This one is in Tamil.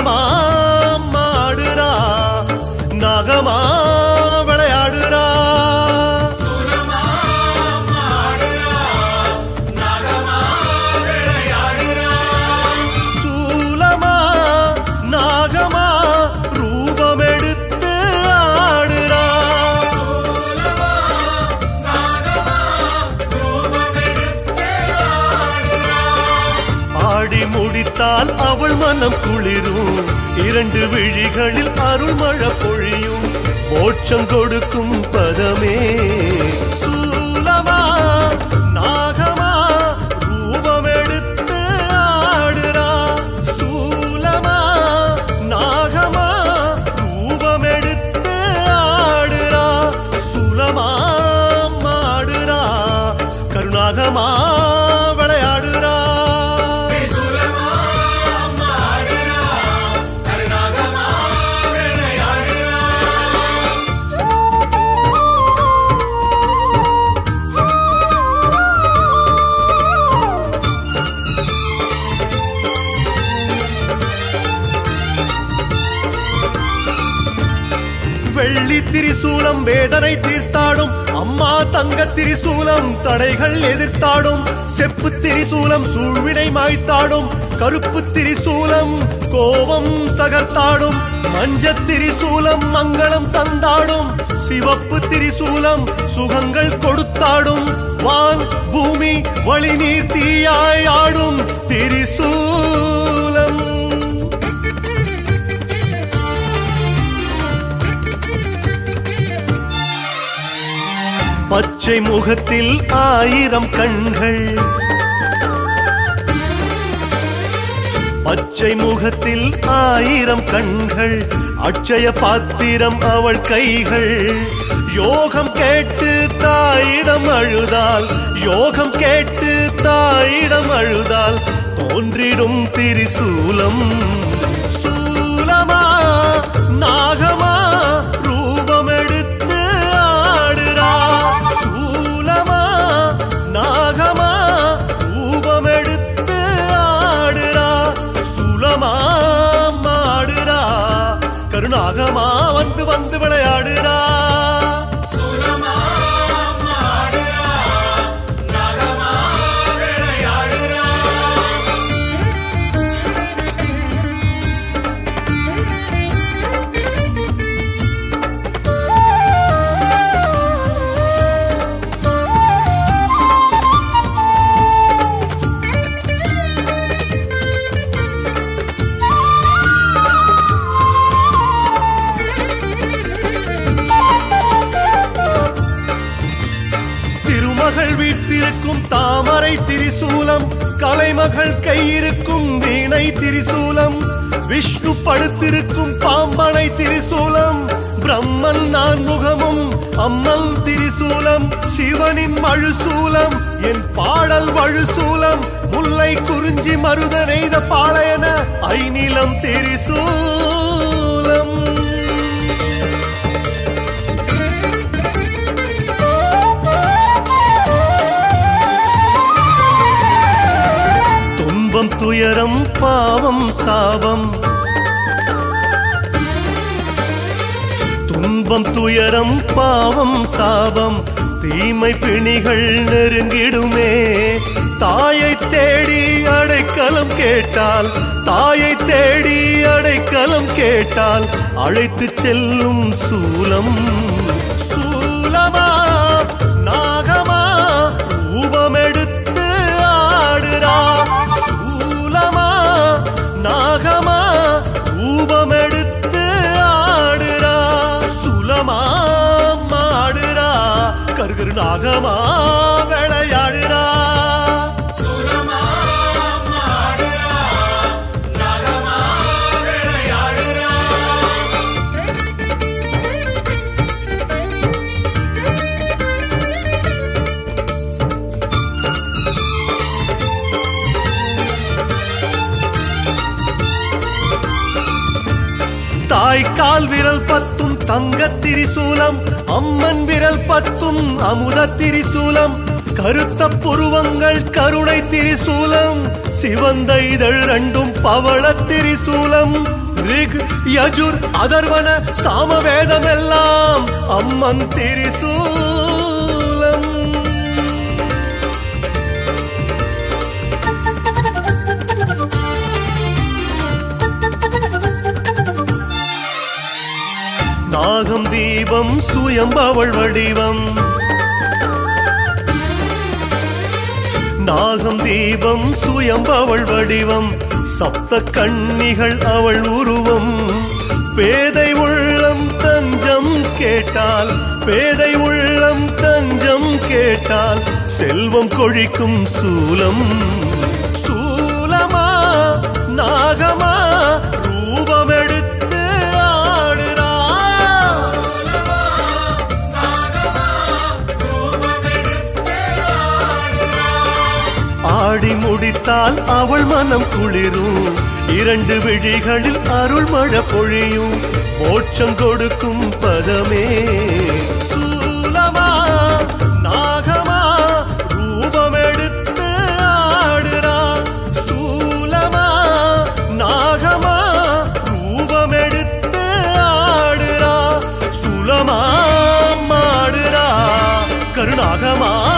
சூலமா மாடுறா நாகமா விளையாடுறா சூலமா நாகமா ரூபமெடுத்து ஆடுறா ஆடி முடித்தால் அவள் மனம் குளிரும் இரண்டு விழிகளில் அருள்மழை பொழியும் மோட்சம் கொடுக்கும் பதமே சூலமா நாகமா ரூபமெடுத்து ஆடுறா சூலமா நாகமா ரூபமெடுத்து ஆடுறா சூலமா மாடுறா கருணாகமா விளையாடுறா வெள்ளி திரிசூலம் வேதனை தீர்த்தாடும் அம்மா தங்க திரிசூலம் தடைகள் எதிர்த்தாடும் செப்பு திரிசூலம் சூழ்வினை மாய்த்தாடும் கருப்பு திரிசூலம் கோபம் தகர்த்தாடும் மஞ்ச திரிசூலம் மங்களம் தந்தாடும் சிவப்பு திரிசூலம் சுகங்கள் கொடுத்தாடும் வான் பூமி வழி நீர் தீயாய் ஆடும் திரிசூலம் பச்சை முகத்தில் ஆயிரம் கண்கள் பச்சை முகத்தில் ஆயிரம் கண்கள் அட்சய பாத்திரம் அவள் கைகள் யோகம் கேட்டு தாயிடம் அழுதால் யோகம் கேட்டு தாயிடம் அழுதால் தோன்றிடும் திரிசூலம் சூலமா நாகமா ரூபமெடுத்து ஆடுறா சூலமா நாகமா ரூபமெடுத்து ஆடுறா சுலமா மாடுறா கருணாகமா வந்து வந்து விளையாடுறா திருமகள் வீட்டிருக்கும் தாமரை திரிசூலம் கலைமகள் கையிருக்கும் வீணை திரிசூலம் விஷ்ணு படுத்திருக்கும் பாம்பனை திரிசூலம் பிரம்மன் நான் முகமும் அம்மன் திரிசூலம் சிவனின் மழுசூலம் என் பாடல் வழுசூலம் முல்லை குறிஞ்சி மருத நெய்த பாளையன ஐநிலம் திரிசூலம் துன்பம் துயரம் பாவம் சாபம் துன்பம் துயரம் பாவம் சாபம் தீமை பிணிகள் நெருங்கிடுமே தாயை தேடி அடைக்கலம் கேட்டால் தாயை தேடி அடைக்கலம் கேட்டால் அழைத்து செல்லும் சூலம் சூலமா நாகமா ரூபமெடுத்து ஆடுறா சூலமா நாகமா ரூபமெடுத்து ஆடுறா சுலமா மாடுறா கருகரு நாகமா விளையாடுறா தாய் கால் விரல் பத்தும் தங்க திரிசூலம் அம்மன் விரல் பத்தும் அமுத திரிசூலம் கருத்த புருவங்கள் கருணை திரிசூலம் சிவந்த இதழ் ரெண்டும் பவள திரிசூலம் ரிக் யஜுர் அதர்வன சாமவேதமெல்லாம் அம்மன் திரிசூலம் நாகம் தீபம் சுயம்பவள் வடிவம் நாகம் தீபம் சுயம்பவள் வடிவம் சப்த கண்ணிகள் அவள் உருவம் பேதை உள்ளம் தஞ்சம் கேட்டால் பேதை உள்ளம் தஞ்சம் கேட்டால் செல்வம் கொழிக்கும் சூலம் சூலமா நாகமா ரூபமெடுத்து ஆடுறா ஆடி முடித்தால் அவள் மனம் குளிரும் இரண்டு விழிகளில் அருள் மழை பொழியும் மோட்சம் கொடுக்கும் பதமே சூலமா நாகமா ரூபமெடுத்து ஆடுறா சூலமா நாகமா ரூபமெடுத்து ஆடுறா சுலமா மாடுறா கருணாகமா